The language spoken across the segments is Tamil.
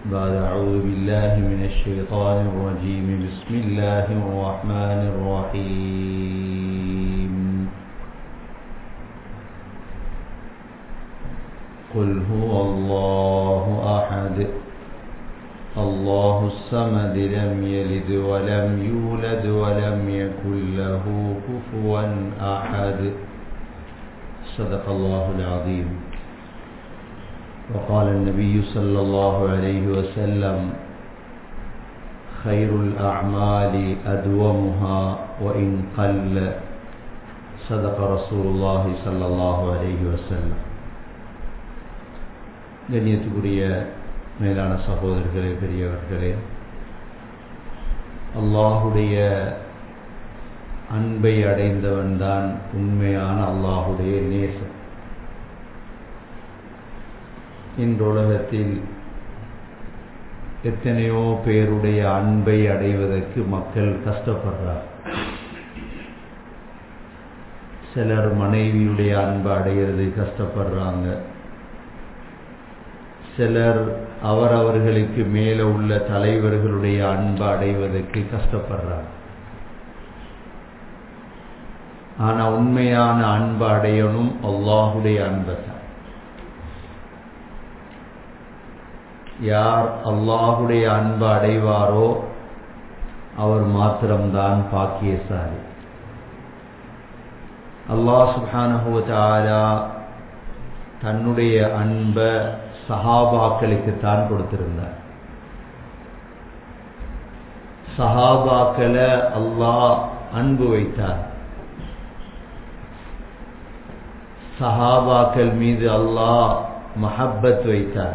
بعد أعوذ بالله من الشيطان الرجيم بسم الله الرحمن الرحيم قل هو الله أحد الله الصمد لم يلد ولم يولد ولم يكن له كفوا أحد صدق الله العظيم وقال النبي صلى الله عليه وسلم خير الأعمال أدومها وإن قل صدق رسول الله صلى الله عليه وسلم கண்ணியத்துக்குரிய மேலான சகோதரர்களே பெரியவர்களே அல்லாஹுடைய அன்பை அடைந்தவன்தான் உண்மையான அல்லாஹுடைய நேசம் இன்றுலகத்தில் எத்தனையோ பேருடைய அன்பை அடைவதற்கு மக்கள் கஷ்டப்படுறார் சிலர் மனைவியுடைய அன்பை அடைகிறது கஷ்டப்படுறாங்க சிலர் அவரவர்களுக்கு மேலே உள்ள தலைவர்களுடைய அன்பை அடைவதற்கு கஷ்டப்படுறாங்க ஆனா உண்மையான அன்பு அடையணும் அல்லாஹுடைய அன்பை தான் யார் அல்லாஹுடைய அன்பு அடைவாரோ அவர் மாத்திரம்தான் பாக்கியசாலி அல்லாஹ் சுபானுவதாரா தன்னுடைய அன்பை சஹாபாக்களுக்கு தான் கொடுத்திருந்தார் சஹாபாக்களை அல்லாஹ் அன்பு வைத்தார் சஹாபாக்கள் மீது அல்லாஹ் மஹப்பத் வைத்தார்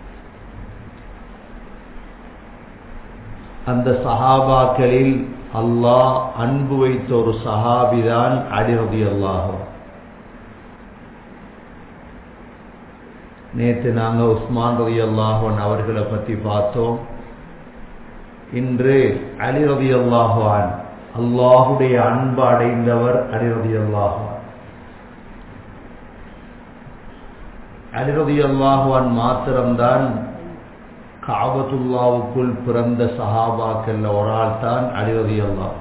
அந்த சஹாபாக்களில் அல்லாஹ் அன்பு வைத்த ஒரு சஹாபிதான் அடிரதி அல்லாஹோ நேற்று நாங்கள் உஸ்மான் ரதி அல்லாஹன் அவர்களை பற்றி பார்த்தோம் இன்று அலி ரதி அல்லாஹான் அல்லாஹுடைய அன்பு அடைந்தவர் அலி ரதி அல்லாஹான் அலி ரதி அல்லாஹான் மாத்திரம்தான் காபத்துல்லாவுக்குள் பிறந்த சஹாபாக்கள் ஒரு ஆள் தான் அலிரதி அல்லாஹ்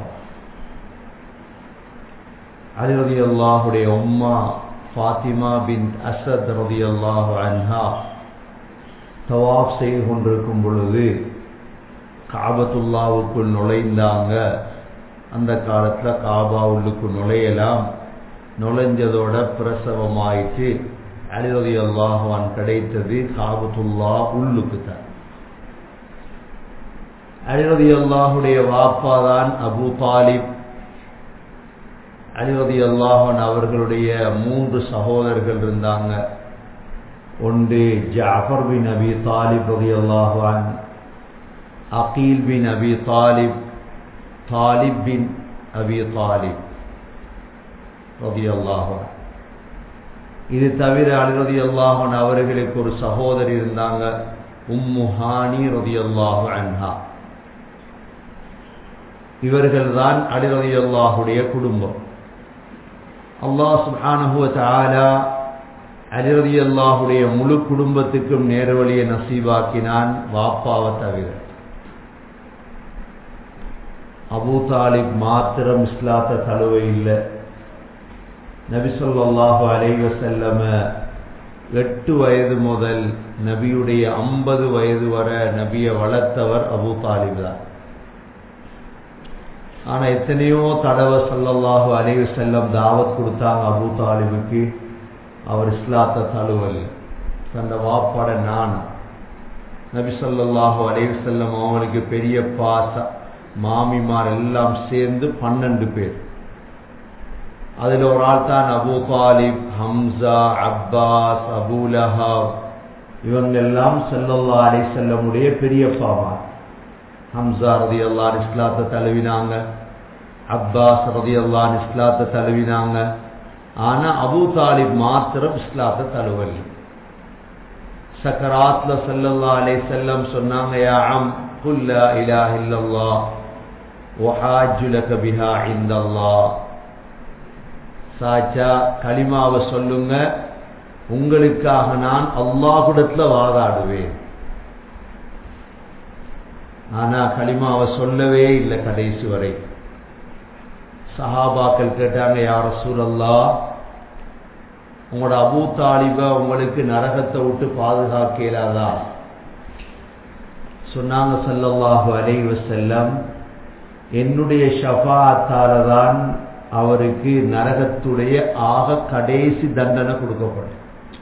அலிரதி அல்லாஹுடைய உம்மா ஃபாத்திமா பின் அசத் ரதி அல்லாஹு அன்ஹா தவாப் செய்து கொண்டிருக்கும் பொழுது காபத்துல்லாவுக்குள் நுழைந்தாங்க அந்த காலத்தில் காபா உள்ளுக்கு நுழையலாம் நுழைஞ்சதோட பிரசவமாயிட்டு அலிரதி அல்லாஹான் கிடைத்தது காபத்துல்லா உள்ளுக்கு தான் அலிரதி அல்லாஹுடைய வாப்பாதான் அபு தாலிப் அலிரதி அல்லாஹன் அவர்களுடைய மூன்று சகோதரர்கள் இருந்தாங்க ஒன்று ஜாஃபர் பின் அபி தாலிப் ரதி அல்லாஹான் அகீல் பின் அபி தாலிப் தாலிப் பின் அபி தாலிப் ரதி அல்லாஹான் இது தவிர அலிரதி அல்லாஹன் அவர்களுக்கு ஒரு சகோதரி இருந்தாங்க உம்மு ஹானி ரதி அல்லாஹு அன்ஹா இவர்கள் தான் அலிரதி அல்லாஹுடைய குடும்பம் அல்லாஹ் சுபானுவத்தாலா அலிரதி அல்லாஹுடைய முழு குடும்பத்துக்கும் நேர்வழியை நசீவாக்கினான் வாப்பாவை தவிர அபூ தாலிப் மாத்திரம் இஸ்லாத்த தழுவை இல்லை நபிசல்லாஹு அலைவ செல்லம எட்டு வயது முதல் நபியுடைய ஐம்பது வயது வர நபியை வளர்த்தவர் அபூ தாலிப் தான் ஆனா எத்தனையோ தடவை சல்லல்லாஹு அலைவு செல்லம் தாவத் கொடுத்தாங்க அபு தாலிபுக்கு அவர் இஸ்லாத்த தழுவல் தந்த வாப்பாட நான் நபி சொல்லல்லாஹு அலைவு செல்லம் அவங்களுக்கு பெரிய பாச மாமிமார் எல்லாம் சேர்ந்து பன்னெண்டு பேர் அதில் ஒரு ஆள் தான் அபு தாலிப் ஹம்சா அப்பாஸ் அபூலஹாப் இவங்கெல்லாம் செல்லல்லா அலை செல்லமுடைய பெரியப்பாமார் ஹம்சா ரதி அல்லான் இஸ்லாத்தை தழுவினாங்க அப்பாஸ் ரதி அல்லான் இஸ்லாத்தை தழுவினாங்க ஆனா அபு தாலிப் மாத்திரம் இஸ்லாத்தை தழுவல் சக்கராத்ல சல்லல்லா அலை செல்லம் சொன்னாங்க யா அம் குல்லா இலாஹ இல்லல்லாஹ் வஹாஜ்ஜு லக பிஹா இந்தல்லாஹ் சாச்சா களிமாவை சொல்லுங்க உங்களுக்காக நான் அல்லாஹுடத்துல வாதாடுவேன் ஆனா களிமாவை சொல்லவே இல்லை கடைசி வரை சஹாபாக்கள் கேட்டாங்க யார சூழல்லா உங்களோட அபூ தாலிப உங்களுக்கு நரகத்தை விட்டு பாதுகாக்க இயலாதா சொன்னாங்க சல்லல்லாஹு அலைஹி வஸல்லம் என்னுடைய ஷஃபாத்தால தான் அவருக்கு நரகத்துடைய ஆக கடைசி தண்டனை கொடுக்கப்படும்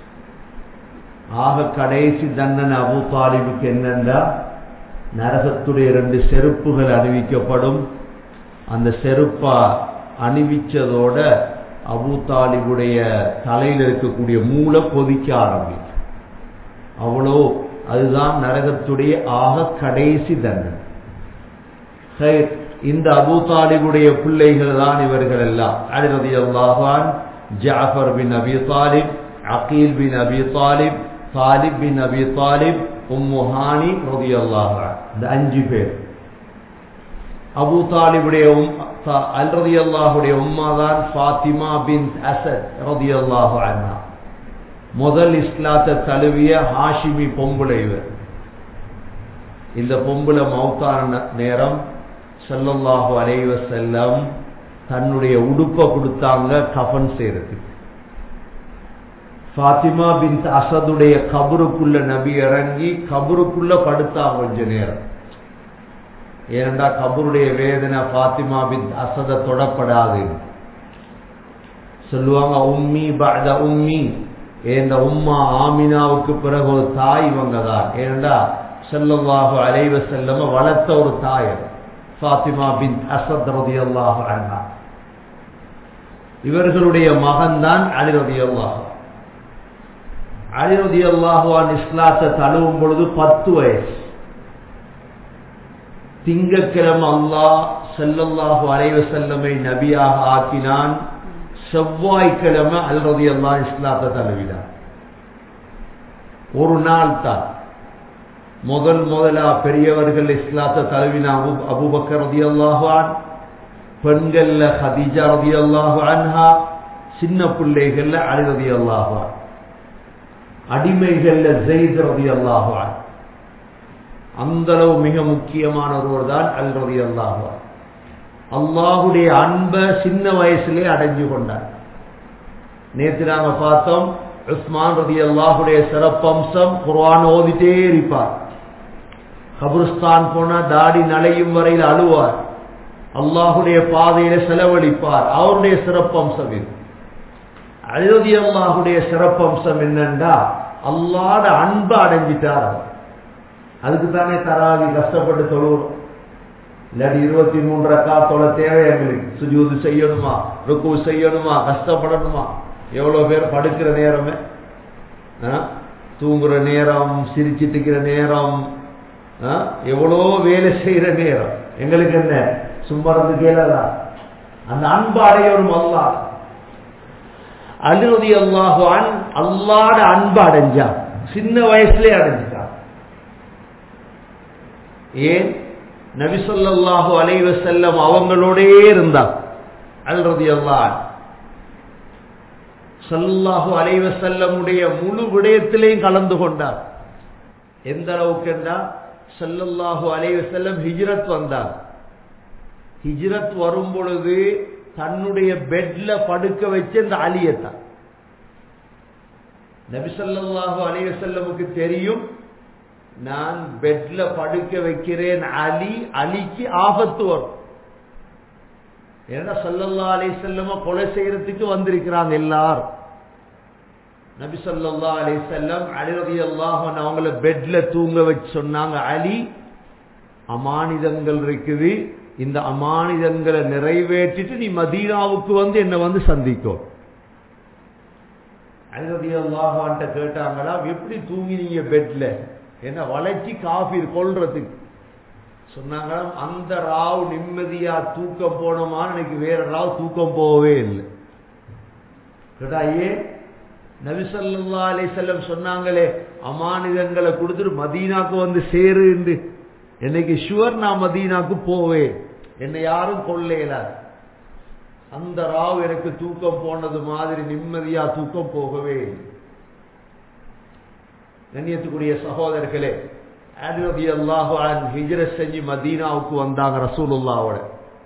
ஆக கடைசி தண்டனை அபு தாலிபுக்கு என்னென்றா நரகத்துடைய ரெண்டு செருப்புகள் அணிவிக்கப்படும் அந்த செருப்பா அணிவிச்சதோட அபு தாலிபுடைய தலையில் இருக்கக்கூடிய மூளை கொதிக்க ஆரம்பிக்கும் அவ்வளோ அதுதான் நரகத்துடைய ஆக கடைசி தண்டனை இந்த அபு தாலிபுடைய பிள்ளைகள் தான் இவர்கள் எல்லாம் அலிரதி அல்லாஹான் ஜாஃபர் பின் அபி தாலிப் அகீல் பின் அபி தாலிப் தாலிப் பின் அபி தாலிப் உம்முஹானி ரதி அல்லாஹான் இந்த அஞ்சு பேர் அபு தாலிபுடைய அல் ரதி அல்லாஹுடைய உம்மா தான் ஃபாத்திமா பின் அசத் ரதி அல்லாஹு அண்ணா முதல் இஸ்லாத்தை தழுவிய ஹாஷிமி பொம்புளை இவர் இந்த பொம்புல மௌத்தான நேரம் செல்லல்லாஹு அலைவ செல்லம் தன்னுடைய உடுப்பை கொடுத்தாங்க கஃபன் செய்யறதுக்கு ஃபாத்திமா பின் அசதுடைய கபருக்குள்ள நபி இறங்கி கபருக்குள்ள படுத்தாங்க கொஞ்ச நேரம் ஏனண்டா கபருடைய வேதனை ஃபாத்திமா பின் அசத தொடப்படாது சொல்லுவாங்க உம்மி பத உம்மி ஏந்த உம்மா ஆமினாவுக்கு பிறகு ஒரு தாய் இவங்க தான் ஏனண்டா செல்லவாக அலைவ செல்லம வளர்த்த ஒரு தாய் ஃபாத்திமா பின் அசத் ரதி அல்லாஹ் அண்ணா இவர்களுடைய மகன் தான் அலி ரதி அல்லாஹ் அலி ரதி அல்லாஹுவான் இஸ்லாத்தை தழுவும் பொழுது பத்து வயசு திங்கக்கிழமை அல்லாஹ் செல்லல்லாஹு அலைவ செல்லமை நபியாக ஆக்கினான் செவ்வாய்க்கிழமை அல் ரதி அல்லாஹ் இஸ்லாத்தை தழுவினான் ஒரு நாள் தான் முதல் முதலா பெரியவர்கள் இஸ்லாத்தை தழுவின அபு அபுபக்கர் ரதி அல்லாஹான் பெண்கள்ல ஹதீஜா ரதி அல்லாஹு அன்ஹா சின்ன பிள்ளைகள்ல அலி ரதி அல்லாஹான் அடிமைகள்ல ஜெயித் ரதி அல்லாஹான் அந்த அளவு மிக முக்கியமான ஒருவர் தான் அல் ரதி அல்லாஹான் அல்லாஹுடைய அன்பை சின்ன வயசுலே அடைஞ்சு கொண்டார் நேற்று நாங்க பார்த்தோம் உஸ்மான் ரதி அல்லாஹுடைய சிறப்பம்சம் குர்ஆன் ஓதிட்டே இருப்பார் கபுருஸ்தான் போனா தாடி நலையும் வரையில் அழுவார் அல்லாஹுடைய பாதையில செலவழிப்பார் அவருடைய சிறப்பம்சம் இது அழுதி அல்லாஹுடைய சிறப்பம்சம் என்னண்டா அல்லாட அன்பை அடைஞ்சிட்டார் அவர் அதுக்கு தானே தராவி கஷ்டப்பட்டு தொழுவோம் இல்லாட்டி இருபத்தி மூன்று ரக்காத்தோட தேவை எங்களுக்கு சுஜூது செய்யணுமா ருக்கு செய்யணுமா கஷ்டப்படணுமா எவ்வளவு பேர் படுக்கிற நேரமே தூங்குற நேரம் சிரிச்சிட்டுக்கிற நேரம் எவ்வளோ வேலை செய்யற நேரம் எங்களுக்கு என்ன சும்மா இருந்து கேளதா அந்த அன்பு அடையணும் அல்லா அழுதி அல்லாஹான் அல்லாட அன்பு அடைஞ்சான் சின்ன வயசுலே அடைஞ்சிட்டான் ஏன் நபிசல்லாஹு அலைவ செல்லம் அவங்களோடே இருந்தான் அல்ரதி அல்லான் சல்லாஹு அலைவ செல்லமுடைய முழு விடயத்திலையும் கலந்து கொண்டார் எந்த அளவுக்கு என்றால் சல்லல்லாஹு அலைவ செல்லம் ஹிஜ்ரத் வந்தார் ஹிஜ்ரத் வரும் பொழுது தன்னுடைய பெட்ல படுக்க வச்சு இந்த அலியத்தான் நபிசல்லாஹு அலைவ செல்லமுக்கு தெரியும் நான் பெட்ல படுக்க வைக்கிறேன் அலி அலிக்கு ஆபத்து வரும் ஏன்னா சல்லல்லா அலி செல்லம கொலை செய்யறதுக்கு வந்திருக்கிறாங்க எல்லாரும் நபி சொல்லா அலி செல்லம் அலிரதி அல்லாஹன் அவங்கள பெட்ல தூங்க வச்சு சொன்னாங்க அலி அமானிதங்கள் இருக்குது இந்த அமானிதங்களை நிறைவேற்றிட்டு நீ மதீனாவுக்கு வந்து என்ன வந்து சந்திக்கும் அலிரதி அல்லாஹான்ட்ட கேட்டாங்களா எப்படி தூங்கினீங்க பெட்ல என்ன வளைச்சி காஃபீர் கொள்றதுக்கு சொன்னாங்க அந்த ராவ் நிம்மதியா தூக்கம் போனோமான்னு எனக்கு வேற ராவ் தூக்கம் போகவே இல்லை கேட்டா ஏன் நபிசல்லா அலி செல்லம் சொன்னாங்களே அமானிதங்களை கொடுத்துட்டு மதீனாக்கு வந்து சேரு என்று என்னைக்கு ஷுவர் நான் மதீனாக்கு போவேன் என்னை யாரும் கொள்ளையிலாது அந்த ராவ் எனக்கு தூக்கம் போனது மாதிரி நிம்மதியா தூக்கம் போகவே கண்ணியத்துக்குரிய சகோதரர்களே அலி ரலியல்லாஹு அன்ஹு ஹிஜ்ரத் செஞ்சு மதீனாவுக்கு வந்தாங்க ரசூலுல்லாவோட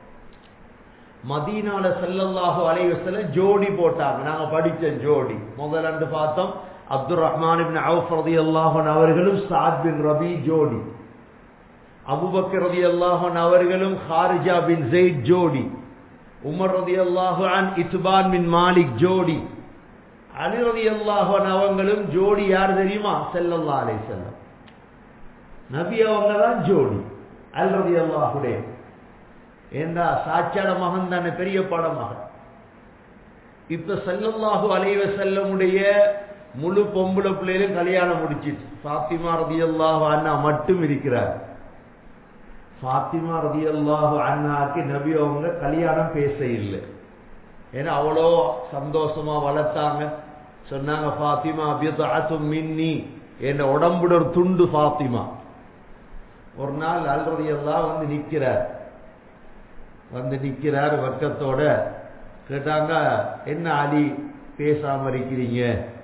மதீனால ஸல்லல்லாஹு அலைஹி வஸல்லம் ஜோடி போட்டாங்க நாங்க படிச்ச ஜோடி முதல்ல பார்த்தோம் அப்துல் ரஹ்மான் இப்னு அவுஃப் ரலியல்லாஹு அன்ஹு அவர்களும் சாத் பின் ரபி ஜோடி அபூபக்கர் ரலியல்லாஹு அன்ஹு அவர்களும் ஹாரிஜா பின் ஸெய்த் ஜோடி உமர் ரலியல்லாஹு அன் இத்பான் பின் மாலிக் ஜோடி அலி ரலியல்லாஹு அன்ஹு அவங்களும் ஜோடி யார் தெரியுமா ஸல்லல்லாஹு அலைஹி வஸல்லம் நபி அவங்க தான் ஜோடி அல் ரலியல்லாஹுடைய ஏண்டா சாட்சாட மகன் தானே பெரிய பட மகன் இப்ப ஸல்லல்லாஹு அலைஹி வஸல்லமுடைய முழு பொம்பளை பிள்ளைகளும் கல்யாணம் முடிச்சிட்டு ஃபாத்திமா ரலியல்லாஹு அன்ஹா மட்டும் இருக்கிறார் ஃபாத்திமா ரலியல்லாஹு அன்ஹாக்கு நபி அவங்க கல்யாணம் பேச இல்லை ஏன்னா அவ்வளோ சந்தோஷமா வளர்த்தாங்க சொன்னாங்க ஃபாத்திமா பியதும் மின்னி என் உடம்புட ஒரு துண்டு ஃபாத்திமா ஒரு நாள் அல்றதையெல்லாம் வந்து நிக்கிறார் வந்து நிக்கிறார் வக்கத்தோட கேட்டாங்க என்ன அலி பேசாம இருக்கிறீங்க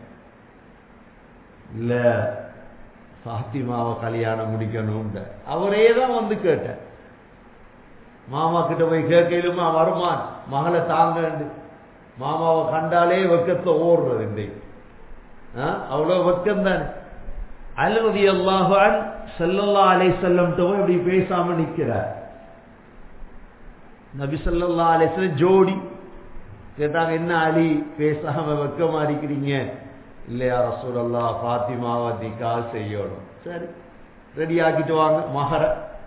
இல்ல ஃபாத்திமாவை கல்யாணம் முடிக்கணும் அவரே தான் வந்து கேட்டார் மாமா கிட்ட போய் கேட்கலுமா வருமான் மகளை தாங்க மாமாவை கண்டாலே வெக்கத்துல ஓடுறது இன்றைக்கு அவ்வளவு வெக்கம் தானே அலுவதி அல்லாஹான் செல்லல்லா அலை செல்லம் இப்படி பேசாம நிக்கிறார் நபி சொல்லல்லா அலிஸ்லம் ஜோடி கேட்டாங்க என்ன அலி பேசாம வெக்கமா இருக்கிறீங்க இல்லையா ரசூலல்லா பாத்திமாவை நிக்கால் செய்யணும் சரி ரெடி ஆக்கிட்டு வாங்க மகர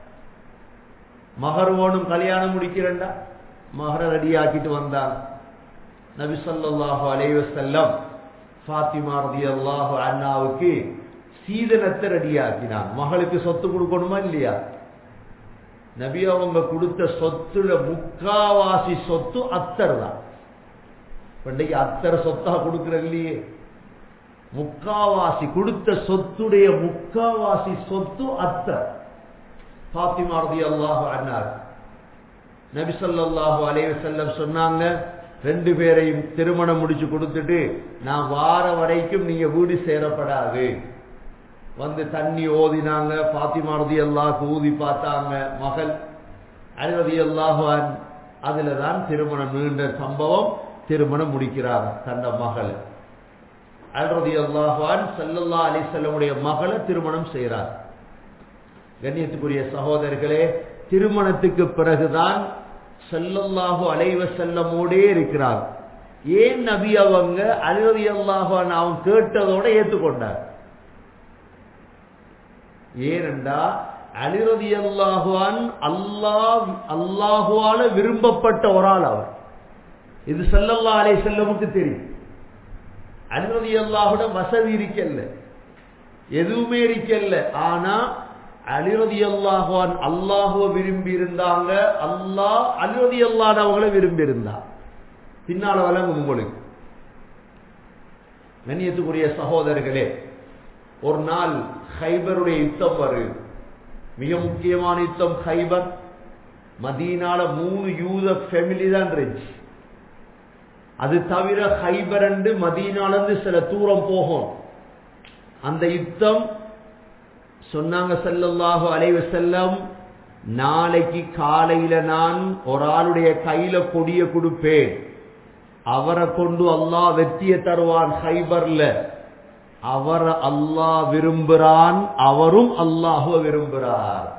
மகர் ஓனும் கல்யாணம் முடிக்கிறண்டா மகர ரெடி ஆக்கிட்டு வந்தாங்க நபி சொல்லாஹு அலைவசல்லம் ஃபாத்திமா ரதி அல்லாஹு அண்ணாவுக்கு சீதனத்தை ரெடி ஆக்கினான் மகளுக்கு சொத்து கொடுக்கணுமா இல்லையா நபி அவங்க கொடுத்த சொத்துல முக்காவாசி சொத்து அத்தர் தான் பண்டைக்கு அத்தர் சொத்தா கொடுக்கிற இல்லையே முக்காவாசி கொடுத்த சொத்துடைய முக்காவாசி சொத்து அத்தர் பாத்திமா ரதி அல்லாஹு அண்ணார் நபி சொல்லாஹு அலைய செல்லம் சொன்னாங்க ரெண்டு பேரையும் திருமணம் முடிச்சு கொடுத்துட்டு நான் வார வரைக்கும் நீங்க வீடு சேரப்படாது வந்து தண்ணி ஓதினாங்க பாத்திமா ரதி அல்லாஹ் ஊதி பார்த்தாங்க மகள் அறுபதி அல்லாஹான் அதுல தான் திருமணம் நீண்ட சம்பவம் திருமணம் முடிக்கிறாங்க தந்த மகள் அல்ரதி அல்லாஹான் சல்லல்லா அலிசல்லமுடைய மகளை திருமணம் செய்கிறார் கண்ணியத்துக்குரிய சகோதரர்களே திருமணத்துக்கு பிறகுதான் செல்லல்லாஹு அலைவ செல்லமோடே இருக்கிறார் ஏன் நபி அவங்க அலுவதி அல்லாஹான் அவன் கேட்டதோட ஏற்றுக்கொண்டார் ஏனென்றா அலிரதி அல்லாஹுவான் அல்லாஹ் அல்லாஹுவால விரும்பப்பட்ட ஒரு ஆள் அவர் இது செல்லல்லா அலை செல்லமுக்கு தெரியும் அலிரதி அல்லாஹுட வசதி இருக்கல்ல எதுவுமே இருக்கல்ல ஆனா அலிரதி அல்லாஹுவான் அல்லாஹுவ விரும்பி இருந்தாங்க அல்லாஹ் அலிரதி அல்லான் அவங்கள விரும்பி இருந்தா பின்னால வழங்கும் உங்களுக்கு கண்ணியத்துக்குரிய சகோதரர்களே ஒரு நாள் ஹைபருடைய யுத்தம் வருது மிக முக்கியமான யுத்தம் ஹைபர் மதீனால மூணு யூத ஃபேமிலி தான் இருந்துச்சு அது தவிர ஹைபர் அண்டு மதீனாலிருந்து சில தூரம் போகும் அந்த யுத்தம் சொன்னாங்க செல்லல்லாஹு அலைவ செல்லம் நாளைக்கு காலையில நான் ஒரு ஆளுடைய கையில கொடிய கொடுப்பேன் அவரை கொண்டு அல்லாஹ் வெற்றியை தருவான் ஹைபர்ல அவர் அல்லாஹ் விரும்புகிறான் அவரும் அல்லாஹுவ விரும்புகிறார்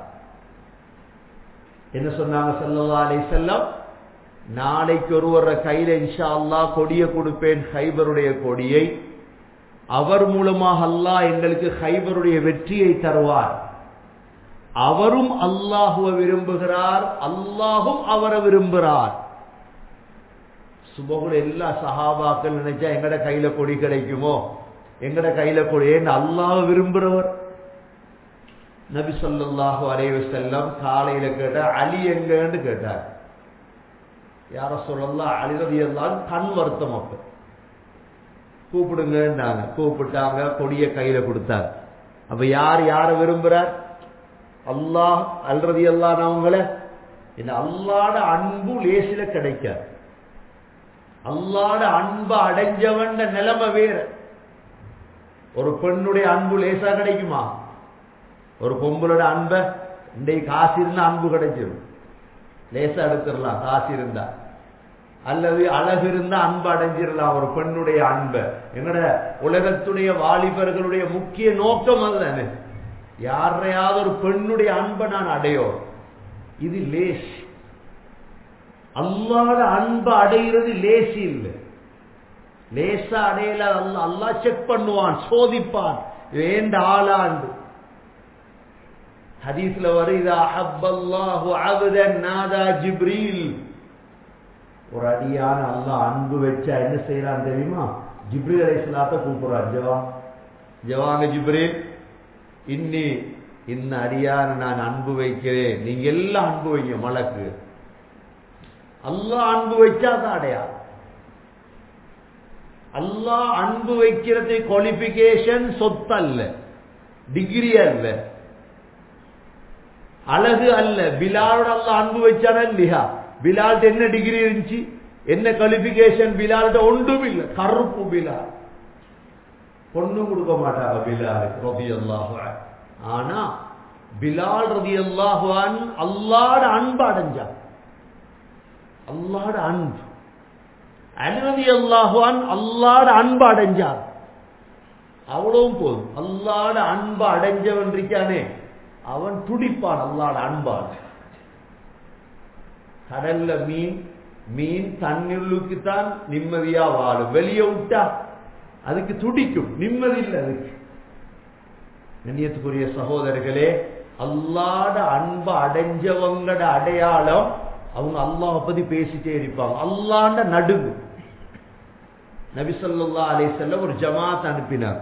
என்ன சொன்னாங்க சல்லா அலை செல்லம் நாளைக்கு ஒருவர கையில இன்ஷா அல்லா கொடிய கொடுப்பேன் ஹைபருடைய கொடியை அவர் மூலமாக அல்லாஹ் எங்களுக்கு ஹைபருடைய வெற்றியை தருவார் அவரும் அல்லாஹுவ விரும்புகிறார் அல்லாஹும் அவரை விரும்புகிறார் சுபகுல எல்லா சஹாபாக்கள் நினைச்சா எங்கட கையில கொடி கிடைக்குமோ எங்கட கையில கொடி ஏன்னு அல்லாஹ் விரும்புறவர் நபி சொல்லாஹு அலைவ செல்லம் காலையில கேட்டா அலி எங்கன்னு கேட்டார் யார சொல்லலாம் அழிறது எல்லாம் கண் வருத்தம் அப்ப கூப்பிடுங்கன்னாங்க கூப்பிட்டாங்க கொடிய கையில கொடுத்தார் அப்ப யார் யார விரும்புறார் அல்லாஹ் அல்றது எல்லாம் அவங்கள இந்த அல்லாட அன்பு லேசில கிடைக்காது அல்லாட அன்பை அடைஞ்சவன் நிலைமை வேற ஒரு பெண்ணுடைய அன்பு லேசா கிடைக்குமா ஒரு பொம்பளோட அன்பை இன்றைக்கு காசு இருந்தா அன்பு கிடைச்சிடும் லேசா எடுத்துடலாம் காசு இருந்தா அல்லது அழகு இருந்தா அன்பு அடைஞ்சிடலாம் ஒரு பெண்ணுடைய அன்பை எங்கட உலகத்துடைய வாலிபர்களுடைய முக்கிய நோக்கம் அதுதானே யாரையாவது ஒரு பெண்ணுடைய அன்பை நான் அடையோம் இது லேஸ் அல்லாத அன்பை அடைகிறது லேசி இல்லை லேசா அடையல அல்ல அல்லா செக் பண்ணுவான் சோதிப்பான் வேண்ட ஆளாண்டு ஹதீஸ்ல வருதா அஹப்பல்லாஹு அபதன் நாதா ஜிப்ரீல் ஒரு அடியான அல்லாஹ் அன்பு வச்சா என்ன செய்யறான் தெரியுமா ஜிப்ரீல் அலைஹிஸ்ஸலாத்தை கூப்பிடுறான் ஜவா ஜவாங்க ஜிப்ரீல் இன்னி இந்த அடியான நான் அன்பு வைக்கிறேன் நீங்க எல்லாம் அன்பு வைங்க மலக்கு அல்லாஹ் அன்பு வச்சா தான் அடையாளம் அல்லாஹ் அன்பு வைக்கிறது குவாலிபிகேஷன் சொத்து அல்ல டிகிரி அல்ல அழகு அல்ல பிலாலோட அல்ல அன்பு வச்சானா இல்லையா பிலால்ட்ட என்ன டிகிரி இருந்துச்சு என்ன குவாலிபிகேஷன் பிலால்ட்ட ஒன்றும் இல்லை கருப்பு பிலால் பொண்ணு கொடுக்க மாட்டாங்க பிலாலுக்கு ரதி அல்லாஹு ஆனா பிலால் ரதி அல்லாஹுவான் அல்லாட அன்பு அடைஞ்சான் அல்லாட அன்பு அலிரதி அல்லாஹுவான் அல்லாட அன்பு அடைஞ்சார் அவ்வளவும் போதும் அல்லாட அன்பு அடைஞ்சவன் இருக்கானே அவன் துடிப்பான் அல்லாட அன்பான் கடல்ல மீன் மீன் தண்ணீருக்கு தான் நிம்மதியா வாழும் வெளியே விட்டா அதுக்கு துடிக்கும் நிம்மதி இல்லை அதுக்கு கண்ணியத்துக்குரிய சகோதரர்களே அல்லாட அன்பு அடைஞ்சவங்கட அடையாளம் அவங்க அல்லாஹ் பத்தி பேசிட்டே இருப்பாங்க அல்லாண்ட நடுவு நபிசல்லா அலிசல்ல ஒரு ஜமாத் அனுப்பினார்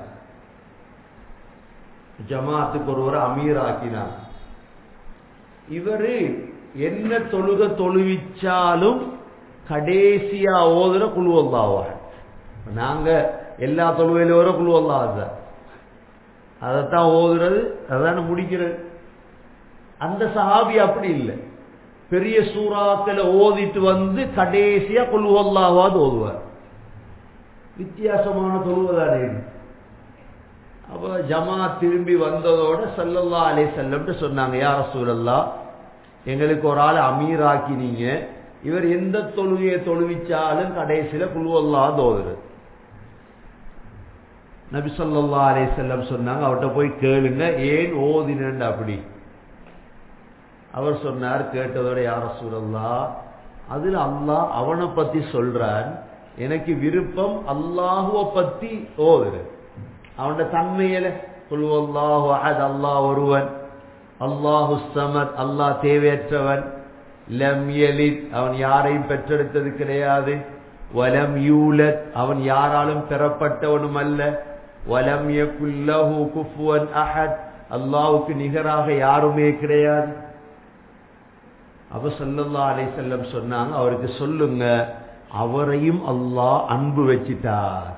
ஜமாத்துக்கு ஒருவர் அமீர் ஆக்கினார் இவரு என்ன தொழுக தொழுவிச்சாலும் கடைசியா ஓதுற குழுவல்லாவா நாங்க எல்லா தொழுவையிலும் வர குழுவல்லா சார் அதைத்தான் ஓதுறது அதான முடிக்கிறது அந்த சஹாபி அப்படி இல்லை பெரிய சூறாக்களை ஓதிட்டு வந்து கடைசியா கொள்வல்லாவாது ஓதுவார் வித்தியாசமான தொழுவதானே அப்ப ஜமா திரும்பி வந்ததோட சல்லல்லா அலே செல்லம்ட்டு சொன்னாங்க யார சூழல்லா எங்களுக்கு ஒரு ஆள் அமீர் ஆக்கினீங்க இவர் எந்த தொழுகையை தொழுவிச்சாலும் கடைசியில குழுவல்லா தோதுரு நபி சொல்லா அலே செல்லம் சொன்னாங்க அவர்கிட்ட போய் கேளுங்க ஏன் ஓதினண்டு அப்படி அவர் சொன்னார் கேட்டதோட யார சூழல்லா அதுல அல்லாஹ் அவனை பத்தி சொல்றான் எனக்கு விருப்பம் அல்லாஹுவ பத்தி ஓதுரு அவனோட தன்மையில குல்வல்லாஹு அஹத் அல்லாஹ் ஒருவன் அல்லாஹு சமத் அல்லாஹ் தேவையற்றவன் லம் யலித் அவன் யாரையும் பெற்றெடுத்தது கிடையாது வலம் யூலத் அவன் யாராலும் பெறப்பட்டவனும் அல்ல வலம் யகுல்லஹு குஃபுவன் அஹத் அல்லாஹ்வுக்கு நிகராக யாருமே கிடையாது அவ சல்லல்லா அலை செல்லம் சொன்னாங்க அவருக்கு சொல்லுங்க அவரையும் அல்லாஹ் அன்பு வச்சிட்டார்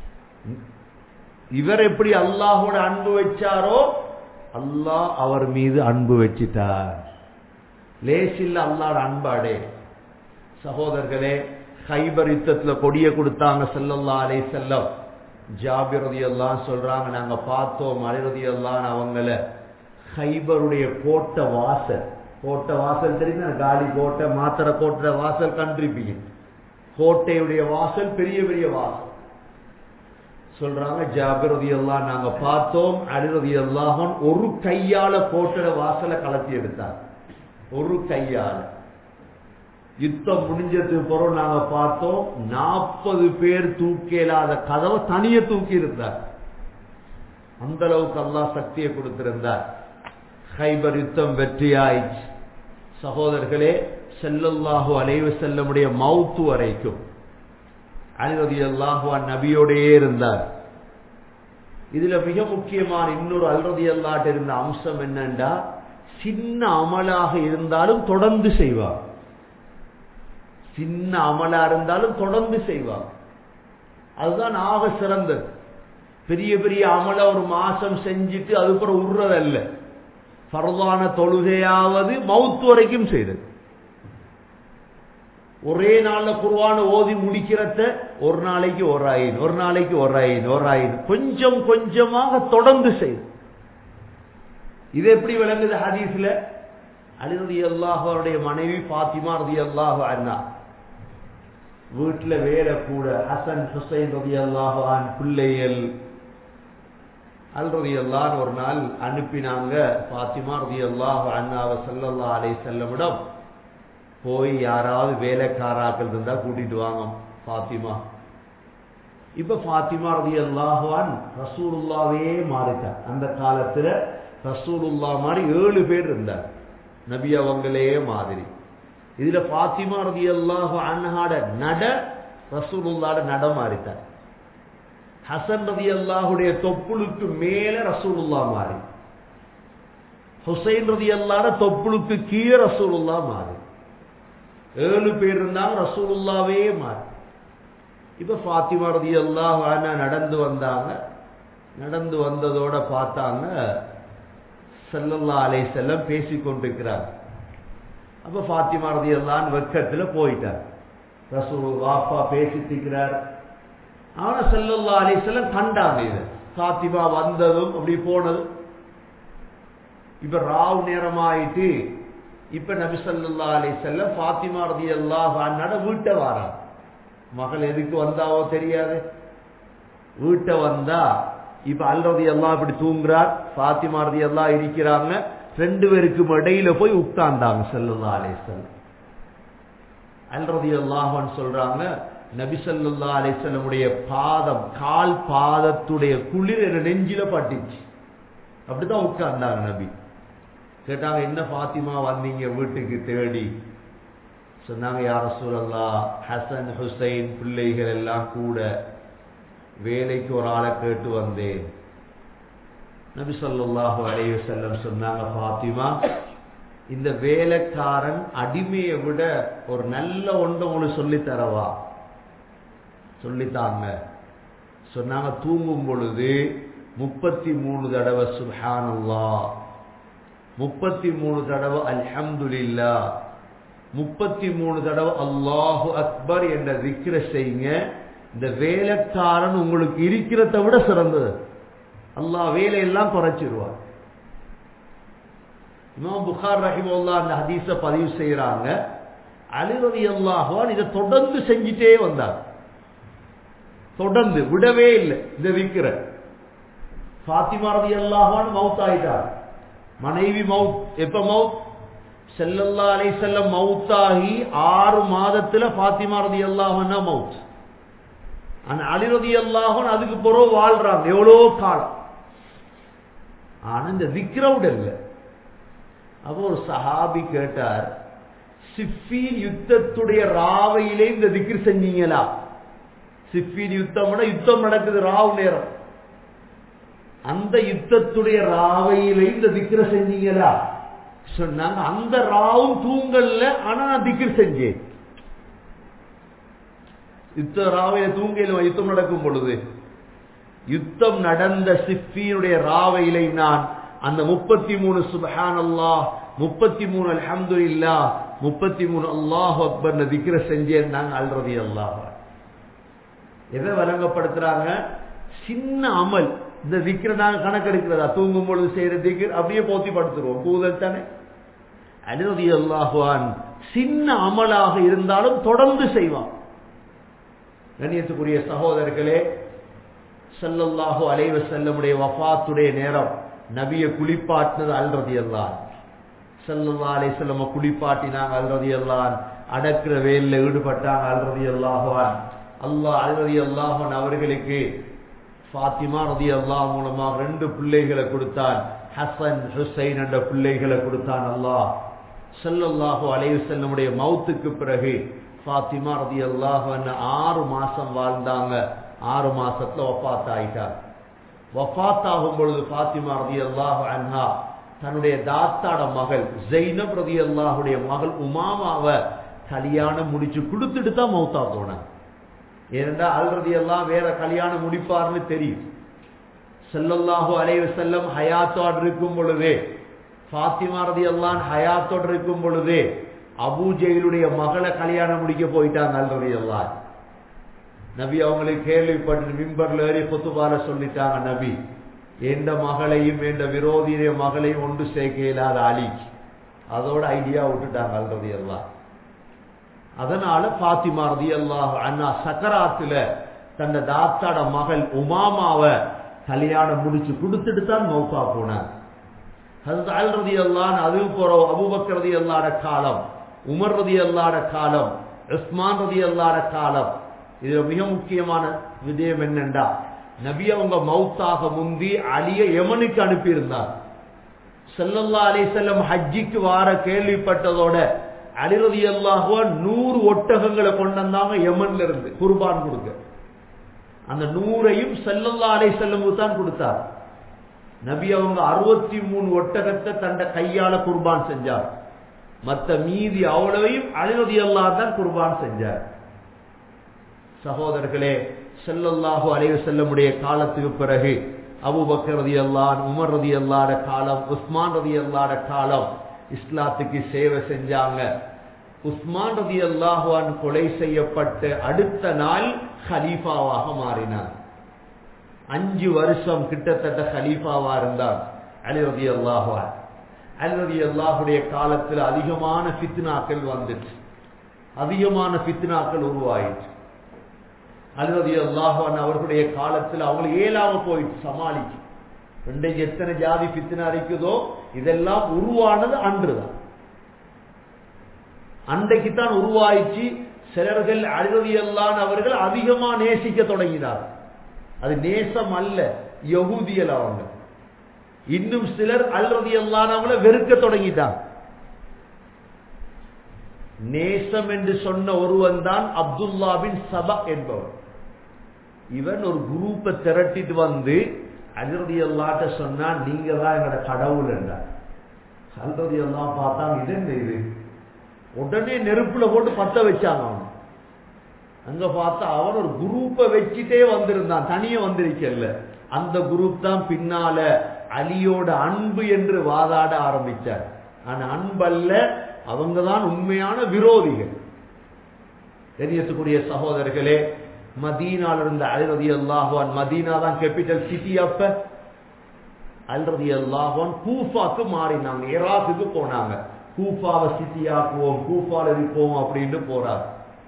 இவர் எப்படி அல்லாஹோட அன்பு வச்சாரோ அல்லாஹ் அவர் மீது அன்பு வச்சிட்டார் லேசில்ல அல்லாட அன்பாடே சகோதரர்களே ஹைபர் யுத்தத்துல கொடிய கொடுத்தாங்க செல்லல்லா அலை செல்லம் ஜாபிரதி எல்லாம் சொல்றாங்க நாங்க பார்த்தோம் அலிரதி எல்லாம் அவங்கள ஹைபருடைய கோட்டை வாசல் கோட்டை வாசல் தெரியுமா காலி கோட்டை மாத்திர கோட்டை வாசல் கண்டிருப்பீங்க கோட்டையுடைய வாசல் பெரிய பெரிய வாசல் சொல்றாங்க ஜாபிரதி எல்லாம் நாங்க பார்த்தோம் அலிரதி எல்லாம் ஒரு கையால கோட்டை வாசலை கலத்தி எடுத்தார் ஒரு கையால யுத்தம் முடிஞ்சதுக்கு பிறகு நாங்க பார்த்தோம் நாற்பது பேர் தூக்கலாத கதவை தனிய தூக்கி இருந்தார் அந்த அளவுக்கு அல்லாஹ் சக்தியை கொடுத்திருந்தார் ஹைபர் யுத்தம் வெற்றியாயிடுச்சு சகோதரர்களே செல்லல்லாஹு அலைவு செல்லமுடைய மவுத்து வரைக்கும் அலிரதி அல்லாஹுவா நபியோடையே இருந்தார் இதுல மிக முக்கியமான இன்னொரு அல்ரதி அல்லாட்ட இருந்த அம்சம் என்னண்டா சின்ன அமலாக இருந்தாலும் தொடர்ந்து செய்வார் சின்ன அமலா இருந்தாலும் தொடர்ந்து செய்வார் அதுதான் ஆக சிறந்தது பெரிய பெரிய அமல ஒரு மாசம் செஞ்சுட்டு அதுக்கப்புறம் உடுறதல்ல பரவான தொழுகையாவது மவுத்து வரைக்கும் செய்தது ஒரே நாள்ல குருவான ஓதி முடிக்கிறத ஒரு நாளைக்கு ஒரு ஆயின் ஒரு நாளைக்கு ஒரு ஆயின் ஒரு ஆயின் கொஞ்சம் கொஞ்சமாக தொடர்ந்து செய்து இது எப்படி விளங்குது ஹதீஸ்ல அலிரதி அல்லாஹருடைய மனைவி பாத்திமா ரதி அல்லாஹு அண்ணா வீட்டுல வேலை கூட ஹசன் ஹுசைன் ரதி அல்லாஹான் பிள்ளைகள் அல் ரதி அல்லான்னு ஒரு நாள் அனுப்பினாங்க பாத்திமா ரதி அல்லாஹு அண்ணாவை சல்லல்லா அலை செல்லமிடம் போய் யாராவது வேலைக்காராக்கள் இருந்தா கூட்டிட்டு வாங்க பாத்திமா இப்ப பாத்திமா ரதி அல்லாஹான் ரசூலுல்லாவே மாறிட்டார் அந்த காலத்துல ரசூலுல்லா மாதிரி ஏழு பேர் இருந்தார் நபி அவங்களே மாதிரி இதுல பாத்திமா ரதி அல்லாஹு அன்ஹாட நட ரசூலுல்லாட நட மாறிட்டார் ஹசன் ரதி அல்லாஹுடைய தொப்புளுக்கு மேல ரசூலுல்லா மாறி ஹுசைன் ரதி அல்லாட தொப்புளுக்கு கீழே ரசூலுல்லா மாறி ஏழு பேர் இருந்தாங்க ரசூலுல்லாவே மாறி இப்ப பாத்திமா ரதி அல்லாஹ் நடந்து வந்தாங்க நடந்து வந்ததோட பார்த்தாங்க செல்லல்லா அலை செல்லம் பேசிக் கொண்டிருக்கிறார் அப்ப பாத்திமா ரதி அல்லான் வெக்கத்துல போயிட்டார் ரசூல் வாப்பா பேசிட்டிருக்கிறார் ஆனா செல்லல்லா அலை செல்லம் கண்டாங்க இது பாத்திமா வந்ததும் அப்படி போனதும் இப்ப ராவ் நேரமாயிட்டு இப்ப நபி சல்லா அலை செல்லம் பாத்திமா ரதி அல்லாஹ் நட வீட்டை வாராங்க மகள் எதுக்கு வந்தாவோ தெரியாது வீட்டை வந்தா இப்ப அல்ரதி எல்லாம் இப்படி தூங்குறார் பாத்திமா ரதி எல்லாம் இருக்கிறாங்க ரெண்டு பேருக்கும் இடையில போய் உட்கார்ந்தாங்க செல்லுல்லா அலேசல் அல்ரதி அல்லாஹன் சொல்றாங்க நபி சல்லா அலிசல்லமுடைய பாதம் கால் பாதத்துடைய குளிர் என்ன நெஞ்சில பட்டுச்சு அப்படிதான் உட்கார்ந்தாங்க நபி கேட்டாங்க என்ன பாத்திமா வந்தீங்க வீட்டுக்கு தேடி சொன்னாங்க யார சூழல்லா ஹசன் ஹுசைன் பிள்ளைகள் எல்லாம் கூட வேலைக்கு ஒரு ஆளை கேட்டு வந்தேன் நபி சொல்லாஹு அலைய செல்லம் சொன்னாங்க பாத்திமா இந்த வேலைக்காரன் அடிமையை விட ஒரு நல்ல ஒன்று உங்களுக்கு சொல்லி தரவா சொல்லித்தாங்க சொன்னாங்க தூங்கும் பொழுது முப்பத்தி மூணு தடவை சுஹானல்லா முப்பத்தி மூணு தடவை அல்ஹம்துலில்லா முப்பத்தி மூணு தடவை அல்லாஹு அக்பர் என்ற விக்கிர செய்யுங்க இந்த வேலைக்காரன் உங்களுக்கு இருக்கிறத விட சிறந்தது அல்லாஹ் வேலையெல்லாம் குறைச்சிருவார் இமாம் புகார் ரஹிமுல்லா அந்த ஹதீஸ பதிவு செய்யறாங்க அலிரதி அல்லாஹான் இதை தொடர்ந்து செஞ்சிட்டே வந்தார் தொடர்ந்து விடவே இல்லை இந்த விக்கிர பாத்திமா ரதி அல்லாஹான் மவுத் ஆயிட்டார் மனைவி மவுத் எப்ப மவுத் செல்லல்லா அலை செல்லம் மவுத்தாகி ஆறு மாதத்துல பாத்திமா ரதி அல்லாஹன்னா மவுத் ஆனா அலிரதி அல்லாஹன் அதுக்கு பிறகு வாழ்றாங்க எவ்வளோ காலம் ஆனா இந்த விக்ரவுட் இல்ல அப்போ ஒரு சஹாபி கேட்டார் சிஃபீன் யுத்தத்துடைய ராவையிலே இந்த திக்ர் செஞ்சீங்களா சிஃபீன் யுத்தம் யுத்தம் நடக்குது ராவ் நேரம் அந்த யுத்தத்துடைய ராவையிலே இந்த திக்ர செஞ்சீங்களா சொன்னாங்க அந்த ராவும் தூங்கல்ல ஆனா நான் திக்ர் செஞ்சேன் யுத்த ராவையில தூங்கையில யுத்தம் நடக்கும் பொழுது யுத்தம் நடந்த சிஃபியுடைய ராவையிலை நான் அந்த முப்பத்தி மூணு சுபஹான் அல்லாஹ் முப்பத்தி மூணு அலமது இல்லா முப்பத்தி மூணு அல்லாஹ் அக்பர் திக்கிற செஞ்சேன் நாங்க அல்றது அல்லாஹ் எதை வழங்கப்படுத்துறாங்க சின்ன அமல் இந்த திக்கிற நாங்க கணக்கெடுக்கிறதா தூங்கும் பொழுது செய்யற திக்கிர் அப்படியே போத்தி படுத்துருவோம் கூதல் தானே அலுதி அல்லாஹுவான் சின்ன அமலாக இருந்தாலும் தொடர்ந்து செய்வான் கண்ணியத்துக்குரிய சகோதரர்களே செல்லல்லாஹு அலைவ செல்லமுடைய வஃத்துடைய நேரம் நபிய குளிப்பாட்டினது அல்ரதி அல்லான் செல்லல்லா அலை செல்லம குளிப்பாட்டினாங்க அல்ரதி அல்லான் அடக்கிற வேலில் ஈடுபட்டாங்க அல்ரதி அல்லாஹான் அல்லாஹ் அல்ரதி அல்லாஹன் அவர்களுக்கு ஃபாத்திமா ரதி அல்லாஹ் மூலமாக ரெண்டு பிள்ளைகளை கொடுத்தான் ஹசன் ஹுசைன் என்ற பிள்ளைகளை கொடுத்தான் அல்லாஹ் செல்லல்லாஹு அலைவு செல்லமுடைய மவுத்துக்கு பிறகு ஃபாத்திமா ரதி அல்லாஹ் ஆறு மாசம் வாழ்ந்தாங்க ஆறு மாசத்துல வஃத் ஆயிட்டார் வஃத் ஆகும் பொழுது ஃபாத்திமா ரதி அல்லாஹ் அன்ஹா தன்னுடைய தாத்தாட மகள் ஜெய்னப் ரதி அல்லாஹுடைய மகள் உமாமாவை கல்யாணம் முடிச்சு கொடுத்துட்டு தான் மௌத்தா போனாங்க ஏனென்றா அல்ரதி எல்லாம் வேற கல்யாணம் முடிப்பார்னு தெரியும் செல்லல்லாஹு அலைவ செல்லம் ஹயாத்தோடு இருக்கும் பொழுதே ஃபாத்திமா ரதி அல்லான் ஹயாத்தோடு இருக்கும் பொழுதே அபு ஜெயிலுடைய மகளை கல்யாணம் முடிக்க போயிட்டாங்க அல்ரதி அல்லான் நபி அவங்களுக்கு கேள்விப்பட்டு மிம்பர்ல ஏறி கொத்துபால சொல்லிட்டாங்க நபி எந்த மகளையும் எந்த விரோதிய மகளையும் ஒன்று சேர்க்க இல்லாத அலிக்கு அதோட ஐடியா விட்டுட்டாங்க அல்றது எல்லாம் அதனால பாத்திமா ரதி அல்லாஹ் அண்ணா சக்கராத்துல தன்னை தாத்தாட மகள் உமாமாவை கல்யாணம் முடிச்சு கொடுத்துட்டு தான் மௌக்கா போனார் அது அல்ரதி அல்லான் அது போற அபுபக்கர் ரதி அல்லாட காலம் உமர் ரதி அல்லாட காலம் உஸ்மான் ரதி அல்லாட காலம் இதுல மிக முக்கியமான விஜயம் என்னண்டா நபி அவங்க மௌத்தாக முந்தி அலிய யமனுக்கு அனுப்பியிருந்தார் செல்லல்லா அலி செல்லம் ஹஜ்ஜிக்கு வார கேள்விப்பட்டதோட அலிரதி அல்லாஹுவ நூறு ஒட்டகங்களை கொண்டு வந்தாங்க யமன்ல இருந்து குர்பான் கொடுக்க அந்த நூறையும் செல்லல்லா அலை செல்லமுக்கு தான் கொடுத்தார் நபி அவங்க அறுபத்தி மூணு ஒட்டகத்தை தண்ட கையால குர்பான் செஞ்சார் மத்த மீதி அவ்வளவையும் அலிரதி அல்லா தான் குர்பான் செஞ்சார் சகோதரர்களே செல்லல்லாஹு அலைவு செல்லமுடைய காலத்துக்கு பிறகு அபுபக்கர் ரதி அல்லான் உமர் ரதி அல்லாட காலம் உஸ்மான் ரதி அல்லாட காலம் இஸ்லாத்துக்கு சேவை செஞ்சாங்க உஸ்மான் ரதி அல்லாஹுவான் கொலை செய்யப்பட்டு அடுத்த நாள் ஹலீஃபாவாக மாறினார் அஞ்சு வருஷம் கிட்டத்தட்ட ஹலீஃபாவா இருந்தார் அலி ரதி அல்லாஹுவான் அலி ரதி அல்லாஹுடைய காலத்தில் அதிகமான ஃபித்னாக்கள் வந்துச்சு அதிகமான ஃபித்னாக்கள் உருவாயிற்று அலுவதி அல்லாஹான் அவர்களுடைய காலத்தில் அவங்களுக்கு ஏழாம போயிட்டு சமாளிச்சு இன்றைக்கு எத்தனை ஜாதி பித்தினா இருக்குதோ இதெல்லாம் உருவானது அன்றுதான் அன்றைக்கு தான் உருவாயிச்சு சிலர்கள் அழுதி அல்லான் அவர்கள் அதிகமா நேசிக்க தொடங்கினார் அது நேசம் அல்ல யகுதியல் அவங்க இன்னும் சிலர் அல்ரதி அல்லான் அவங்கள வெறுக்க தொடங்கிட்டார் நேசம் என்று சொன்ன ஒருவன் தான் அப்துல்லா பின் சபா என்பவர் இவன் ஒரு குரூப்பை திரட்டிட்டு வந்து அஜரதி அல்லாட்ட சொன்னா நீங்க தான் எங்களோட கடவுள் என்றார் அல்ரதி எல்லாம் பார்த்தாங்க இது என்ன இது உடனே நெருப்புல போட்டு பத்த வச்சாங்க அவன் அங்க பார்த்தா அவன் ஒரு குரூப்பை வச்சுட்டே வந்திருந்தான் தனியே வந்திருக்கல அந்த குரூப் தான் பின்னால அலியோட அன்பு என்று வாதாட ஆரம்பிச்சார் ஆனா அன்பல்ல அவங்க தான் உண்மையான விரோதிகள் தெரியக்கூடிய சகோதரர்களே மதீனால இருந்த அல்ரதி அல்லாஹான் மதீனா தான் கேபிட்டல் சிட்டி அப்ப அல்ரதி அல்லாஹான் கூஃபாக்கு மாறினாங்க ஈராக்குக்கு போனாங்க கூஃபாவை சிட்டியாக்குவோம் கூஃபால இருப்போம் அப்படின்னு போறார்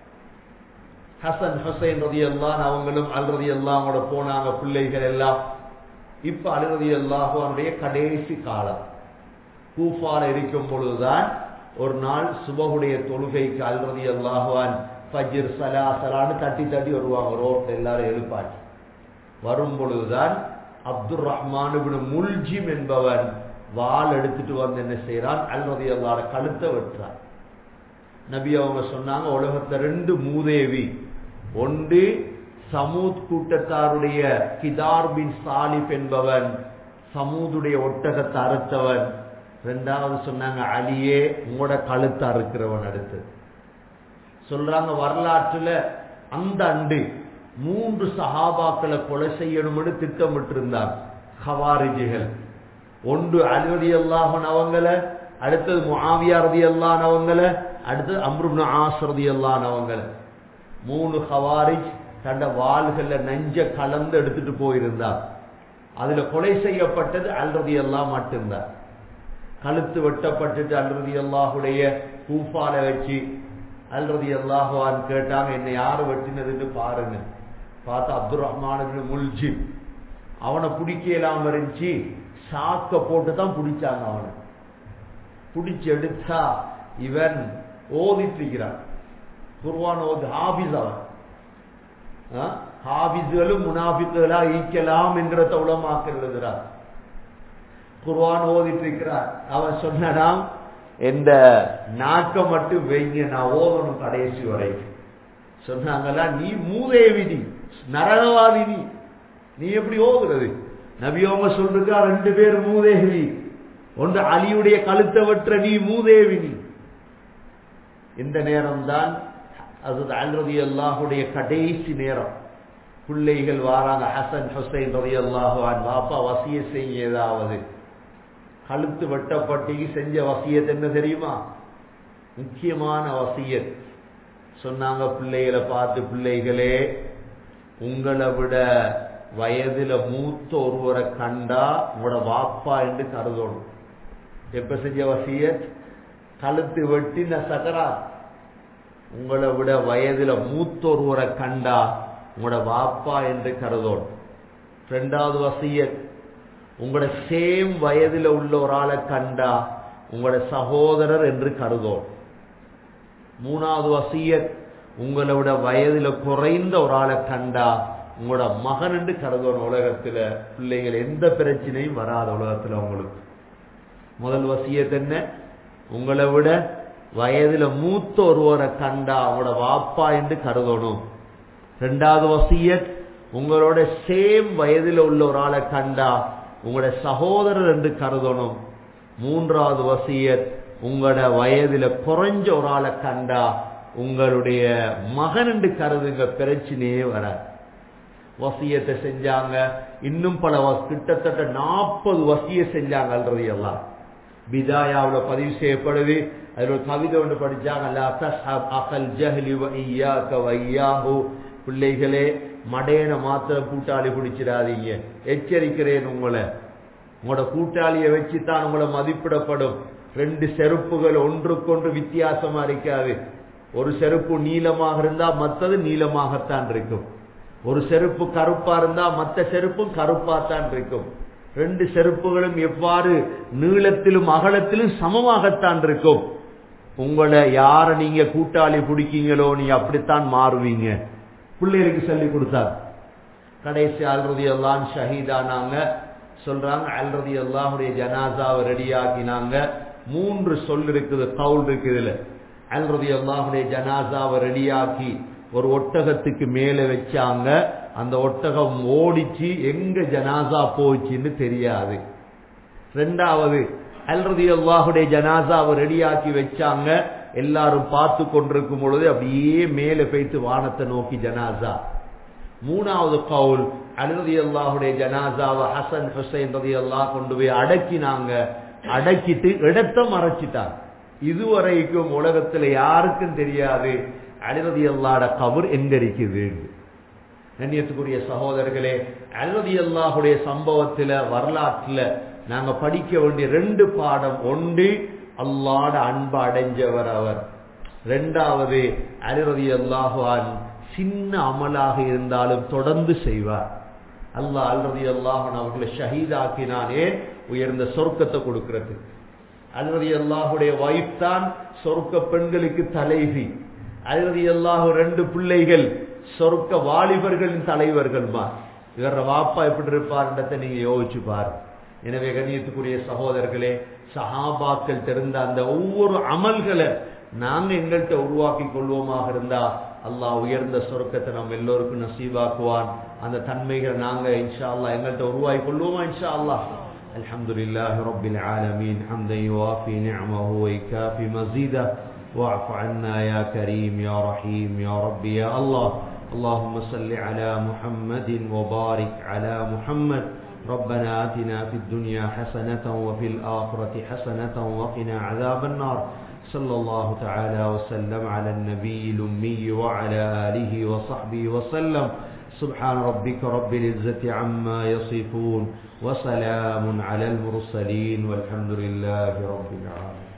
ஹசன் ஹசைன் ரதி அல்லான் அவங்களும் அல்ரதி அல்லாமோட போனாங்க பிள்ளைகள் எல்லாம் இப்ப அல்ரதி அல்லாஹானுடைய கடைசி காலம் கூஃபால இருக்கும் பொழுதுதான் ஒரு நாள் சுபகுடைய தொழுகைக்கு அல்ரதி அல்லாஹுவான் ஃபஜிர் சலா சலான்னு தட்டி தட்டி வருவாங்க ரோட்ல எல்லாரும் எழுப்பாட்டி வரும் பொழுதுதான் அப்துல் ரஹ்மான் முல்ஜிம் என்பவன் வால் எடுத்துட்டு வந்து என்ன செய்யறான் அல்ரதி அல்லாட கழுத்தை வெட்டுறான் நபி அவங்க சொன்னாங்க உலகத்துல ரெண்டு மூதேவி ஒன்று சமூத் கூட்டத்தாருடைய கிதார் பின் சாலிப் என்பவன் சமூதுடைய ஒட்டகத்தை அறுத்தவன் ரெண்டாவது சொன்னாங்க அலியே உங்களோட கழுத்தை அறுக்கிறவன் அடுத்து சொல்றாங்க வரலாற்றுல அந்த அண்டு மூன்று சஹாபாக்களை கொலை செய்யணும்னு திட்டமிட்டு இருந்தார் ஹவாரிஜிகள் ஒன்று அலுவதி அல்லாஹன் அவங்கள அடுத்தது முஆவியா ரதி அல்லான் அவங்கள அடுத்தது அம்ருப்னு ஆஸ் ரதி அல்லான் அவங்கள மூணு ஹவாரிஜ் தண்ட வாள்கள்ல நஞ்ச கலந்து எடுத்துட்டு போயிருந்தார் அதுல கொலை செய்யப்பட்டது அல்ரதி எல்லாம் மட்டும்தான் கழுத்து வெட்டப்பட்டுட்டு அல்ரதி அல்லாஹுடைய கூஃபால வச்சு அல்ரதி அல்லாஹுவான் கேட்டாங்க என்னை யாரு வெட்டினதுன்னு பாருங்க பார்த்தா அப்துல் ரஹ்மான் முல்ஜி அவனை பிடிக்கலாம் இருந்துச்சு சாக்க போட்டு தான் பிடிச்சாங்க அவனை பிடிச்சு எடுத்தா இவன் ஓதிட்டு இருக்கிறான் குர்வான் ஓது ஹாபிஸ் அவன் ஹாபிஸ்களும் முனாபிக்குகளா ஈக்கலாம் என்ற உலமாக்க எழுதுகிறார் குர்வான் ஓதிட்டு இருக்கிறார் அவன் சொன்னான் இந்த நாக்க மட்டும் வைங்க நான் ஓதணும் கடைசி வரைக்கும் சொன்னாங்களா நீ மூதேவி நீ நரகவாதி நீ நீ எப்படி ஓதுறது நபியோங்க சொல்றா ரெண்டு பேர் மூதேவி ஒன்று அலியுடைய கழுத்தை வெற்ற நீ மூதேவி நீ இந்த நேரம் தான் அது அல்ரதி அல்லாஹுடைய கடைசி நேரம் பிள்ளைகள் வாராங்க ஹசன் ஹுசைன் ரதி அல்லாஹுவான் பாப்பா வசிய செய்ய ஏதாவது கழுத்து வெட்டப்பட்டு செஞ்ச வசியத் என்ன தெரியுமா முக்கியமான வசியத் சொன்னாங்க பிள்ளைகளை பார்த்து பிள்ளைகளே உங்களை விட வயதுல மூத்த ஒருவரை கண்டா உங்களோட வாப்பா என்று கருதணும் எப்ப செஞ்ச வசியத் கழுத்து வெட்டின சகரா உங்களை விட வயதுல மூத்த ஒருவரை கண்டா உங்களோட வாப்பா என்று கருதணும் ரெண்டாவது வசியத் உங்களோட சேம் வயதுல உள்ள ஒரு ஆளை கண்டா உங்களோட சகோதரர் என்று கருதோம் மூணாவது வசியத் உங்களை விட வயதுல குறைந்த ஒரு ஆளை கண்டா உங்களோட மகன் என்று கருதணும் உலகத்துல பிள்ளைகள் எந்த பிரச்சனையும் வராத உலகத்துல உங்களுக்கு முதல் வசியத் என்ன உங்களை விட வயதுல மூத்த ஒருவரை கண்டா அவங்களோட வாப்பா என்று கருதணும் ரெண்டாவது வசியத் உங்களோட சேம் வயதுல உள்ள ஒரு ஆளை கண்டா உங்களோட சகோதரர் என்று கருதணும் மூன்றாவது வசியத் உங்களோட வயதுல குறைஞ்ச ஒரு ஆளை கண்டா உங்களுடைய மகன் என்று கருதுங்க பிரச்சனையே வர வசியத்தை செஞ்சாங்க இன்னும் பல கிட்டத்தட்ட நாற்பது வசிய செஞ்சாங்கன்றது எல்லாம் பிதாயாவில் பதிவு செய்யப்படுது அதில் ஒரு கவிதை ஒன்று படிச்சாங்க அகல் ஜஹலி வையாஹு பிள்ளைகளே மடையனை மாத்திரம் கூட்டாளி பிடிச்சிடாதீங்க எச்சரிக்கிறேன் உங்களை உங்களோட கூட்டாளியை வச்சு தான் உங்களை மதிப்பிடப்படும் ரெண்டு செருப்புகள் ஒன்றுக்கொன்று வித்தியாசமா இருக்காது ஒரு செருப்பு நீளமாக இருந்தா மற்றது நீளமாகத்தான் இருக்கும் ஒரு செருப்பு கருப்பா இருந்தா மற்ற செருப்பும் கருப்பாத்தான் இருக்கும் ரெண்டு செருப்புகளும் எவ்வாறு நீளத்திலும் அகலத்திலும் சமமாகத்தான் இருக்கும் உங்களை யார நீங்க கூட்டாளி பிடிக்கீங்களோ நீங்க அப்படித்தான் மாறுவீங்க பிள்ளைகளுக்கு சொல்லி கொடுத்தார் கடைசி அல்ரதி எல்லாம் ஷஹீதானாங்க சொல்றாங்க அல்ரதி அல்லாஹுடைய ஜனாசாவை ரெடியாக்கினாங்க மூன்று சொல் இருக்குது கவுல் இருக்குதுல அல்ரதி அல்லாஹுடைய ஜனாசாவை ரெடியாக்கி ஒரு ஒட்டகத்துக்கு மேல வச்சாங்க அந்த ஒட்டகம் ஓடிச்சு எங்க ஜனாசா போச்சுன்னு தெரியாது ரெண்டாவது அல்ரதி அல்லாஹுடைய ஜனாசாவை ரெடியாக்கி வச்சாங்க எல்லாரும் பார்த்து கொண்டிருக்கும் பொழுது அப்படியே மேல போய்த்து வானத்தை நோக்கி ஜனாசா மூணாவது கவுல் அல்ரதி அல்லாஹுடைய ஜனாசாவை ஹசன் ஹுசைன் ரதி அல்லாஹ் கொண்டு போய் அடக்கினாங்க அடக்கிட்டு இடத்த மறைச்சிட்டாங்க இதுவரைக்கும் உலகத்துல யாருக்கும் தெரியாது அலிரதி அல்லாட கபர் எங்க இருக்குது கண்ணியத்துக்குரிய சகோதரர்களே அல்ரதி அல்லாஹுடைய சம்பவத்துல வரலாற்றுல நாங்க படிக்க வேண்டிய ரெண்டு பாடம் ஒன்று அல்லாட அன்பு அடைஞ்சவர் அவர் ரெண்டாவது அலிரதி அல்லாஹுவான் சின்ன அமலாக இருந்தாலும் தொடர்ந்து செய்வார் அல்லாஹ் அல்ரதி அல்லாஹன் அவர்களை ஷஹீதாக்கினானே உயர்ந்த சொர்க்கத்தை கொடுக்கிறது அல்ரதி அல்லாஹுடைய வைஃப் தான் சொர்க்க பெண்களுக்கு தலைவி அல்ரதி அல்லாஹு ரெண்டு பிள்ளைகள் சொர்க்க வாலிபர்களின் தலைவர்கள் இவர வாப்பா எப்படி இருப்பார்ன்றதை நீங்க யோசிச்சு பாரு எனவே கண்ணியத்துக்குரிய சகோதரர்களே சஹாபாக்கள் தெரிந்த அந்த ஒவ்வொரு அமல்களை நாங்க எங்கள்கிட்ட உருவாக்கி கொள்வோமாக இருந்தா அல்லாஹ் உயர்ந்த சொர்க்கத்தை நம்ம எல்லோருக்கும் நசீபாக்குவான் அந்த தன்மைகளை நாங்க இன்ஷா அல்லா எங்கள்கிட்ட உருவாக்கி கொள்வோமா இன்ஷா அல்லாஹ் الحمد لله رب العالمين حمدا يوافي نعمه ويكافي مزيده واعف عنا يا كريم يا رحيم يا رب يا الله اللهم صل على محمد وبارك على محمد ربنا آتنا في الدنيا حسنة وفي الآخرة حسنة وقنا عذاب النار صلى الله تعالى وسلم على النبي الأمي وعلى آله وصحبه وسلم سبحان ربك رب العزة عما يصفون وسلام على المرسلين والحمد لله رب العالمين